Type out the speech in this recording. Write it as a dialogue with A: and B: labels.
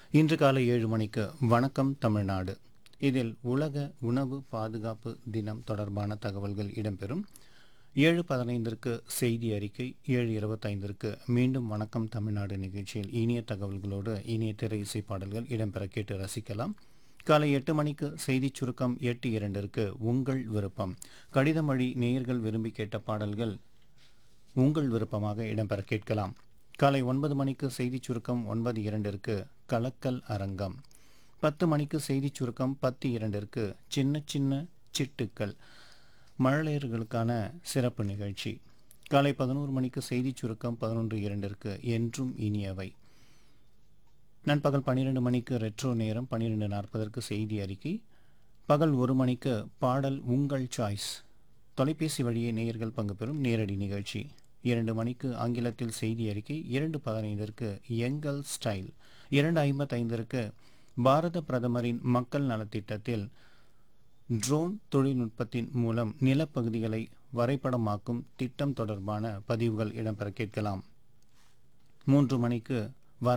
A: இன்று காலை ஏழு மணிக்கு வணக்கம் தமிழ்நாடு இதில் உலக உணவு பாதுகாப்பு தினம் தொடர்பான தகவல்கள் இடம்பெறும் ஏழு பதினைந்திற்கு செய்தி அறிக்கை ஏழு இருபத்தைந்திற்கு மீண்டும் வணக்கம் தமிழ்நாடு நிகழ்ச்சியில் இனிய தகவல்களோடு இனிய திரை இசை பாடல்கள் இடம்பெற கேட்டு ரசிக்கலாம் காலை எட்டு மணிக்கு செய்திச் சுருக்கம் எட்டு இரண்டிற்கு உங்கள் விருப்பம் கடிதம் வழி நேயர்கள் விரும்பி கேட்ட பாடல்கள் உங்கள் விருப்பமாக இடம்பெற கேட்கலாம் காலை ஒன்பது மணிக்கு செய்திச் சுருக்கம் ஒன்பது இரண்டிற்கு கலக்கல் அரங்கம் பத்து மணிக்கு செய்திச் சுருக்கம் பத்து இரண்டிற்கு சின்ன சின்ன சிட்டுக்கள் மழலையர்களுக்கான சிறப்பு நிகழ்ச்சி காலை பதினோரு மணிக்கு செய்திச் சுருக்கம் பதினொன்று இரண்டிற்கு என்றும் இனியவை நண்பகல் பன்னிரெண்டு மணிக்கு ரெட்ரோ நேரம் பன்னிரெண்டு நாற்பதற்கு செய்தி அறிக்கை பகல் ஒரு மணிக்கு பாடல் உங்கள் சாய்ஸ் தொலைபேசி வழியே நேயர்கள் பங்கு பெறும் நேரடி நிகழ்ச்சி இரண்டு மணிக்கு ஆங்கிலத்தில் செய்தி அறிக்கை இரண்டு பதினைந்திற்கு எங்கள் ஸ்டைல் இரண்டு ஐம்பத்தைந்திற்கு பாரத பிரதமரின் மக்கள் நலத்திட்டத்தில் ட்ரோன் தொழில்நுட்பத்தின் மூலம் நிலப்பகுதிகளை வரைபடமாக்கும் திட்டம் தொடர்பான பதிவுகள் இடம்பெற கேட்கலாம் மூன்று மணிக்கு